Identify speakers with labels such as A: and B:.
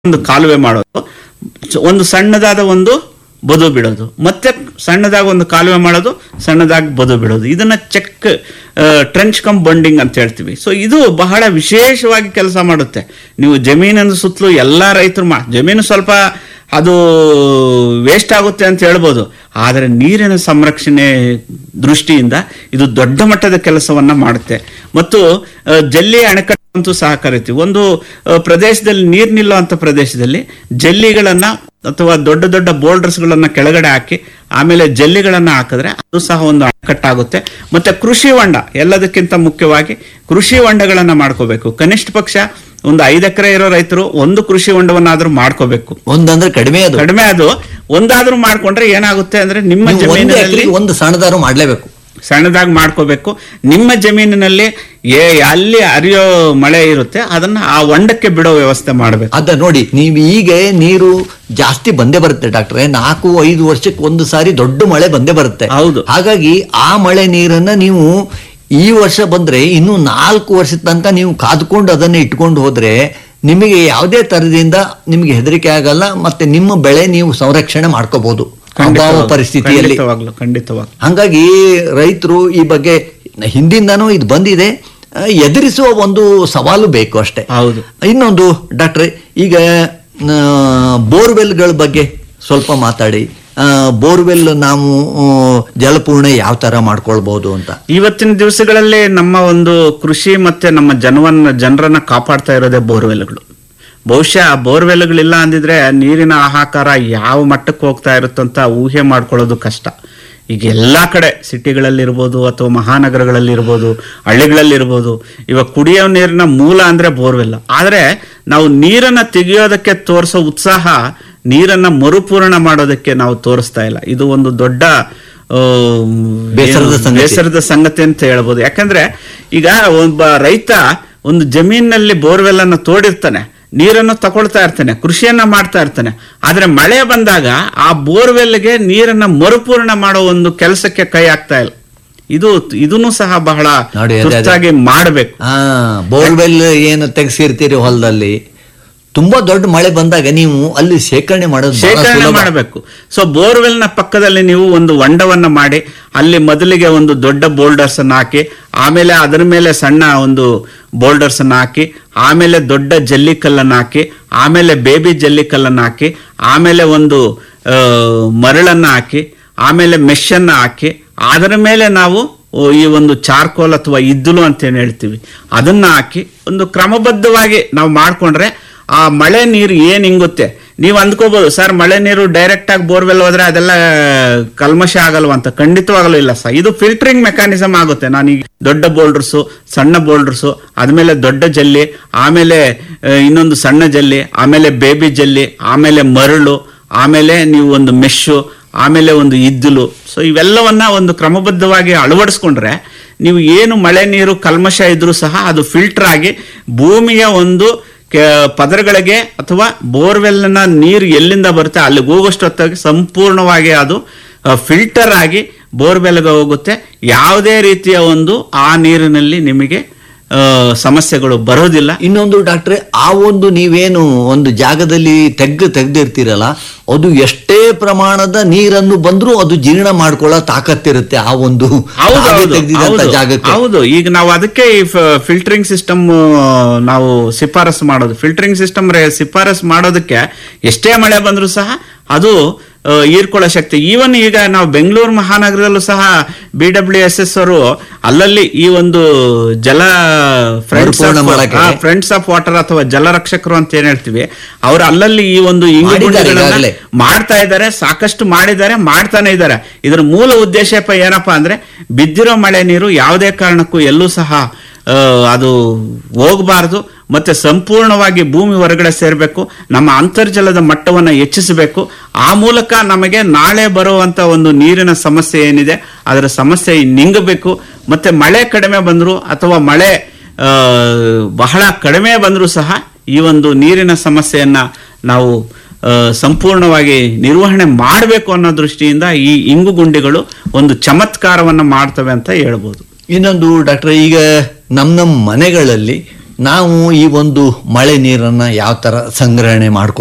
A: ಒಂದು ಕಾಲುವೆ ಮಾಡೋದು ಚ- ಒಂದು ಸಣ್ಣದಾದ ಒಂದು ಬದು ಬಿಡೋದು ಮತ್ತೆ ಸಣ್ಣದಾಗಿ ಒಂದು ಕಾಲುವೆ ಮಾಡೋದು ಸಣ್ಣದಾಗಿ ಬದು ಬಿಡೋದು ಇದನ್ನ ಚೆಕ್ ಟ್ರೆಂಚ್ ಕಮ್ ಬಂಡಿಂಗ್ ಅಂತ ಹೇಳ್ತೀವಿ ಸೊ ಇದು ಬಹಳ ವಿಶೇಷವಾಗಿ ಕೆಲಸ ಮಾಡುತ್ತೆ ನೀವು ಜಮೀನಿನ ಸುತ್ತಲೂ ಎಲ್ಲ ರೈತರು ಮಾ ಜಮೀನು ಸ್ವಲ್ಪ ಅದು ವೇಸ್ಟ್ ಆಗುತ್ತೆ ಅಂತ ಹೇಳ್ಬೋದು ಆದರೆ ನೀರಿನ ಸಂರಕ್ಷಣೆ ದೃಷ್ಟಿಯಿಂದ ಇದು ದೊಡ್ಡ ಮಟ್ಟದ ಕೆಲಸವನ್ನ ಮಾಡುತ್ತೆ ಮತ್ತು ಆ, ಜಲ್ಲಿ ಅಣೆಕಟ್ಟು ಅಂತೂ ಸಹ ಕರಿತೀವಿ ಒಂದು ಆ, ಪ್ರದೇಶದಲ್ಲಿ ನೀರು ನಿಲ್ಲುವಂತ ಪ್ರದೇಶದಲ್ಲಿ ಜಲ್ಲಿಗಳನ್ನ ಅಥವಾ ದೊಡ್ಡ ದೊಡ್ಡ boulders ಗಳನ್ನ ಕೆಳಗಡೆ ಹಾಕಿ ಆಮೇಲೆ ಜಲ್ಲಿಗಳನ್ನ ಹಾಕಿದ್ರೆ ಅದು ಸಹ ಒಂದು ಅಣೆಕಟ್ಟಾಗುತ್ತೆ ಮತ್ತೆ ಕೃಷಿ ಹೊಂಡ ಎಲ್ಲದಕ್ಕಿಂತ ಮುಖ್ಯವಾಗಿ ಕೃಷಿ ಹೊಂಡಗಳನ್ನ ಮಾಡ್ಕೋಬೇಕು ಕನಿಷ್ಠ ಪಕ್ಷ ಒಂದು ಐದು ಎಕರೆ ಇರೋ ರೈತರು ಒಂದು ಕೃಷಿ ಹೊಂಡವನ್ನಾದ್ರೂ ಮಾಡ್ಕೋಬೇಕು
B: ಒಂದಂದ್ರೆ ಕಡಿಮೆ ಅದು
A: ಕಡಿಮೆ ಅದು ಒಂದಾದ್ರೂ ಮಾಡ್ಕೊಂಡ್ರೆ ಏನಾಗುತ್ತೆ ಅಂದ್ರೆ ನಿಮ್ಮ
B: ನೀವು ಒಂದು
A: ಜಮೀನಿನಲ್ಲಿ
B: ಎಕರೆಗೆ ಒಂದು ಸಣ್ಣದಾರು ಮಾಡ್ಲೇಬೇಕು
A: ಸಣ್ಣದಾಗಿ ಮಾಡ್ಕೋಬೇಕು ನಿಮ್ಮ ಜಮೀನಿನಲ್ಲಿ ಏ ಅಲ್ಲಿ ಹರಿಯೋ ಮಳೆ ಇರುತ್ತೆ ಅದನ್ನ ಆ ಹೊಂಡಕ್ಕೆ ಬಿಡೋ ವ್ಯವಸ್ಥೆ ಮಾಡಬೇಕು
B: ಅದ ನೋಡಿ ನೀವು ಈಗ ನೀರು ಜಾಸ್ತಿ ಬಂದೇ ಬರುತ್ತೆ ಡಾಕ್ಟ್ರೆ ನಾಲ್ಕು ಐದು ವರ್ಷಕ್ಕೆ ಒಂದು ಸಾರಿ ದೊಡ್ಡ ಮಳೆ ಬಂದೇ ಬರುತ್ತೆ
A: ಹೌದು.
B: ಹಾಗಾಗಿ ಆ ಮಳೆ ನೀರನ್ನ ನೀವು ಈ ವರ್ಷ ಬಂದ್ರೆ ಇನ್ನು ನಾಲ್ಕು ವರ್ಷದ ತನಕ ನೀವು ಕಾದ್ಕೊಂಡು ಅದನ್ನ ಇಟ್ಕೊಂಡು ಹೋದ್ರೆ ನಿಮಗೆ ಯಾವುದೇ ತರದಿಂದ ನಿಮಗೆ ಹೆದರಿಕೆ ಆಗಲ್ಲ ಮತ್ತೆ ನಿಮ್ಮ ಬೆಳೆ ನೀವು ಸಂರಕ್ಷಣೆ ಮಾಡ್ಕೋಬಹುದು ಅಭಾವ ಪರಿಸ್ಥಿತಿಯಲ್ಲಿ
A: ಖಂಡಿತವಾಗ್ಲು ಖಂಡಿತವಾಗ್ಲು
B: ಹಾಗಾಗಿ ರೈತರು ಈ ಬಗ್ಗೆ ಹಿಂದಿಂದನೂ ಇದು ಬಂದಿದೆ ಆ, ಎದುರಿಸುವ ಒಂದು ಸವಾಲು ಬೇಕು ಅಷ್ಟೇ
A: ಹೌದು
B: ಇನ್ನೊಂದು ಡಾಕ್ಟ್ರೆ ಈಗ ಆ, ಬೋರ್ವೆಲ್ಗಳ ಬಗ್ಗೆ ಸ್ವಲ್ಪ ಮಾತಾಡಿ ಆ, ಬೋರ್ವೆಲ್ ನಾವು ಆ, ಜಲಪೂರ್ಣ ಯಾವ ತರ ಮಾಡ್ಕೊಳ್ಬಹುದು ಅಂತ
A: ಇವತ್ತಿನ ದಿವಸಗಳಲ್ಲಿ ನಮ್ಮ ಒಂದು ಕೃಷಿ ಮತ್ತೆ ನಮ್ಮ ಜನವನ್ನ ಜನರನ್ನ ಕಾಪಾಡ್ತಾ ಇರೋದೇ ಬೋರ್ವೆಲ್ಗಳು ಬಹುಶಃ ಬೋರ್ವೆಲ್ಗಳಿಲ್ಲ ಅಂದಿದ್ರೆ ನೀರಿನ ಹಾಹಾಕಾರ ಯಾವ ಮಟ್ಟಕ್ಕೆ ಹೋಗ್ತಾ ಇರುತ್ತಂತ ಊಹೆ ಮಾಡ್ಕೊಳ್ಳೋದು ಕಷ್ಟ ಈಗ ಎಲ್ಲಾ ಕಡೆ ಸಿಟಿಗಳಲ್ಲಿರ್ಬೋದು ಅಥವಾ ಮಹಾನಗರಗಳಲ್ಲಿರ್ಬೋದು ಹಳ್ಳಿಗಳಲ್ಲಿರ್ಬೋದು ಇವಾಗ ಕುಡಿಯೋ ನೀರಿನ ಮೂಲ ಅಂದ್ರೆ ಬೋರ್ವೆಲ್ ಆದ್ರೆ ನಾವು ನೀರನ್ನ ತೆಗೆಯೋದಕ್ಕೆ ತೋರಿಸೋ ಉತ್ಸಾಹ ನೀರನ್ನ ಮರುಪೂರಣ ಮಾಡೋದಕ್ಕೆ ನಾವು ತೋರಿಸ್ತಾ ಇಲ್ಲ ಇದು ಒಂದು ದೊಡ್ಡ ಆ,
B: ಬೇಸರದ
A: ಏನು-
B: ಸಂಗತಿ.
A: ಬೇಸರದ ಸಂಗತಿ ಅಂತ ಹೇಳ್ಬೋದು ಯಾಕಂದ್ರೆ ಈಗ ಒಬ್ಬ ರೈತ ಒಂದು ಜಮೀನಿನಲ್ಲಿ ಬೋರ್ವೆಲ್ ಅನ್ನು ತೋಡಿರ್ತಾನೆ ನೀರನ್ನು ತಗೊಳ್ತಾ ಇರ್ತಾನೆ ಕೃಷಿಯನ್ನ ಮಾಡ್ತಾ ಇರ್ತಾನೆ ಆದ್ರೆ ಮಳೆ ಬಂದಾಗ ಆ ಬೋರ್ವೆಲ್ಗೆ ನೀರನ್ನ ಮರುಪೂರ್ಣ ಮಾಡೋ ಒಂದು ಕೆಲಸಕ್ಕೆ ಕೈ ಹಾಕ್ತಾ ಇಲ್ಲ ಇದು ಇದನ್ನು ಸಹ ಬಹಳ
B: ನೋಡಿ, ಅದೇ- ಅದೇ.
A: ತುರ್ತಾಗಿ ಮಾಡಬೇಕು
B: ಆ ಬೋರ್ವೆಲ್ ಏನು ತೆಗ್ಸಿರ್ತೀರಿ ಹೊಲದಲ್ಲಿ ತುಂಬಾ ದೊಡ್ಡ ಮಳೆ ಬಂದಾಗ ನೀವು ಅಲ್ಲಿ ಶೇಖರಣೆ ಮಾಡೋದು ಬಹಳ
A: ಶೇಖರಣೆ
B: ಸುಲಭ.
A: ಮಾಡಬೇಕು ಸೊ ಬೋರ್ವೆಲ್ ನ ಪಕ್ಕದಲ್ಲಿ ನೀವು ಒಂದು ಹೊಂಡವನ್ನ ಮಾಡಿ ಅಲ್ಲಿ ಮೊದಲಿಗೆ ಒಂದು ದೊಡ್ಡ ಬೋಲ್ಡರ್ಸ್ ಅನ್ನ ಹಾಕಿ ಆಮೇಲೆ ಅದರ ಮೇಲೆ ಸಣ್ಣ ಒಂದು ಬೋಲ್ಡರ್ಸ್ ಅನ್ನ ಹಾಕಿ ಆಮೇಲೆ ದೊಡ್ಡ ಜಲ್ಲಿಕಲ್ಲನ್ನ ಹಾಕಿ ಆಮೇಲೆ ಬೇಬಿ ಜಲ್ಲಿಕಲ್ಲನ್ನ ಹಾಕಿ ಆಮೇಲೆ ಒಂದು ಆ, ಮರಳನ್ನ ಹಾಕಿ ಆಮೇಲೆ ಮೆಶ್ ಅನ್ನ ಹಾಕಿ ಅದರ ಮೇಲೆ ನಾವು ಓ, ಈ ಒಂದು ಚಾರ್ಕೋಲ್ ಅಥವಾ ಇದ್ದುಲು ಅಂತ ಏನ್ ಹೇಳ್ತೀವಿ ಅದನ್ನ ಹಾಕಿ ಒಂದು ಕ್ರಮಬದ್ಧವಾಗಿ ನಾವು ಮಾಡ್ಕೊಂಡ್ರೆ ಆ ಮಳೆ ನೀರು ಏನ್ ಹಿಂಗುತ್ತೆ ನೀವು ಅಂದ್ಕೋಬಹುದು ಸರ್ ಮಳೆ ನೀರು ಡೈರೆಕ್ಟ್ ಆಗಿ ಬೋರ್ವೆಲ್ ಹೋದ್ರೆ ಅದೆಲ್ಲ ಕಲ್ಮಶ ಆಗಲ್ವಾ ಅಂತ ಖಂಡಿತವಾಗಲೂ ಇಲ್ಲ ಸರ್ ಇದು ಫಿಲ್ಟರಿಂಗ್ ಮೆಕ್ಯಾನಿಸಮ್ ಆಗುತ್ತೆ ನಾನು ಈಗ ದೊಡ್ಡ ಬೋಲ್ಡರ್ಸು ಸಣ್ಣ ಬೋಲ್ಡರ್ಸು ಆದ್ಮೇಲೆ ದೊಡ್ಡ ಜಲ್ಲಿ ಆಮೇಲೆ ಆ, ಇನ್ನೊಂದು ಸಣ್ಣ ಜಲ್ಲಿ ಆಮೇಲೆ ಬೇಬಿ ಜಲ್ಲಿ ಆಮೇಲೆ ಮರಳು ಆಮೇಲೆ ನೀವು ಒಂದು ಮೆಶ್ಶು ಆಮೇಲೆ ಒಂದು ಇದ್ದುಲು ಸೊ ಇವೆಲ್ಲವನ್ನ ಒಂದು ಕ್ರಮಬದ್ಧವಾಗಿ ಅಳವಡಿಸ್ಕೊಂಡ್ರೆ ನೀವು ಏನು ಮಳೆ ನೀರು ಕಲ್ಮಶ ಇದ್ರೂ ಸಹ ಅದು ಫಿಲ್ಟರ್ ಆಗಿ ಭೂಮಿಯ ಒಂದು ಕೆ- ಪದರಗಳಿಗೆ ಅಥವಾ ಬೋರ್ವೆಲ್ನ ನೀರು ಎಲ್ಲಿಂದ ಬರುತ್ತೆ ಅಲ್ಲಿಗೆ ಹೋಗೋಷ್ಟು ಹೊತ್ತಾಗಿ ಸಂಪೂರ್ಣವಾಗಿ ಅದು ಫಿಲ್ಟರ್ ಆಗಿ ಬೋರ್ವೆಲ್ಗೆ ಹೋಗುತ್ತೆ ಯಾವುದೇ ರೀತಿಯ ಒಂದು ಆ ನೀರಿನಲ್ಲಿ ನಿಮಗೆ ಆ, ಸಮಸ್ಯೆಗಳು ಬರೋದಿಲ್ಲ
B: ಇನ್ನೊಂದು ಡಾಕ್ಟ್ರೆ ಆ ಒಂದು ನೀವೇನು ಒಂದು ಜಾಗದಲ್ಲಿ ತೆಗ್ದು ತೆಗ್ದಿರ್ತೀರಲ್ಲ ಅದು ಎಷ್ಟೇ ಪ್ರಮಾಣದ ನೀರನ್ನು ಬಂದ್ರೂ ಅದು ಜೀರ್ಣ ಮಾಡ್ಕೊಳ್ಳೋ ತಾಕತ್ತಿರುತ್ತೆ ಆ ಒಂದು
A: ಹೌದು
B: ತಾವೇ
A: ಹೌದು,
B: ತೆಗ್ದಿದಂತ
A: ಹೌದು,
B: ಜಾಗಕ್ಕೆ
A: ಹೌದು ಈಗ ನಾವು ಅದಕ್ಕೆ ಈ ಫಿಲ್ಟರಿಂಗ್ ಸಿಸ್ಟಮ್ ನಾವು ಶಿಫಾರಸು ಮಾಡೋದು ಫಿಲ್ಟರಿಂಗ್ ಸಿಸ್ಟಮ್ ಶಿಫಾರಸು ಮಾಡೋದಕ್ಕೆ ಎಷ್ಟೇ ಮಳೆ ಬಂದರೂ ಸಹ ಅದು ಆ, ಹೀರ್ಕೊಳ್ಳೋ ಶಕ್ತಿ ಈವನ್ ಈಗ ನಾವು ಬೆಂಗಳೂರು ಮಹಾನಗರದಲ್ಲೂ ಸಹ ಬಿ ಡಬ್ಲ್ಯೂ ಎಸ್ ಎಸ್ ಅವರು ಅಲ್ಲಲ್ಲಿ ಈ ಒಂದು ಜಲ ಫ್ರೆಂಡ್ಸ್
B: ಮರುಪೂರ್ಣ ಮಾಡಕ್ಕೆ.
A: ಫ್ರೆಂಡ್ಸ್ ಆಫ್ ವಾಟರ್ ಅಥವಾ ಜಲರಕ್ಷಕರು ಅಂತ ಏನ್ ಹೇಳ್ತೀವಿ ಅವ್ರು ಅಲ್ಲಲ್ಲಿ ಈ ಒಂದು ಇಂಗು
B: ಮಾಡಿದ್ದಾರೆ
A: ಗುಂಡಿಗಳನ್ನ
B: ಈಗಾಗ್ಲೇ.
A: ಮಾಡ್ತಾ ಇದ್ದಾರೆ ಸಾಕಷ್ಟು ಮಾಡಿದ್ದಾರೆ ಮಾಡ್ತಾನೆ ಇದ್ದಾರೆ ಇದರ ಮೂಲ ಉದ್ದೇಶ ಪ- ಏನಪ್ಪಾ ಅಂದ್ರೆ ಬಿದ್ದಿರೋ ಮಳೆ ನೀರು ಯಾವುದೇ ಕಾರಣಕ್ಕೂ ಎಲ್ಲೂ ಸಹ ಆ, ಅದು ಹೋಗಬಾರದು ಮತ್ತೆ ಸಂಪೂರ್ಣವಾಗಿ ಭೂಮಿ ಹೊರಗಡೆ ಸೇರಬೇಕು ನಮ್ಮ ಅಂತರ್ಜಲದ ಮಟ್ಟವನ್ನು ಹೆಚ್ಚಿಸಬೇಕು ಆ ಮೂಲಕ ನಮಗೆ ನಾಳೆ ಬರುವಂತ ಒಂದು ನೀರಿನ ಸಮಸ್ಯೆ ಏನಿದೆ ಅದರ ಸಮಸ್ಯೆ ನಿಂಗಬೇಕು ಮತ್ತೆ ಮಳೆ ಕಡಿಮೆ ಬಂದ್ರು ಅಥವಾ ಮಳೆ ಆ, ಬಹಳ ಕಡಿಮೆ ಬಂದರೂ ಸಹ ಈ ಒಂದು ನೀರಿನ ಸಮಸ್ಯೆಯನ್ನ ನಾವು ಆ, ಸಂಪೂರ್ಣವಾಗಿ ನಿರ್ವಹಣೆ ಮಾಡಬೇಕು ಅನ್ನೋ ದೃಷ್ಟಿಯಿಂದ ಈ ಇಂಗು ಗುಂಡಿಗಳು ಒಂದು ಚಮತ್ಕಾರವನ್ನ ಮಾಡ್ತವೆ ಅಂತ ಹೇಳ್ಬೋದು
B: ಇನ್ನೊಂದು ಡಾಕ್ಟ್ರೆ ಈಗ ನಮ್ಮ ನಮ್ಮ ಮನೆಗಳಲ್ಲಿ ನಾವು ಈ ಒಂದು ಮಳೆ ನೀರನ್ನ ಯಾವ ತರ ಸಂಗ್ರಹಣೆ ಮಾಡ್ಕೊ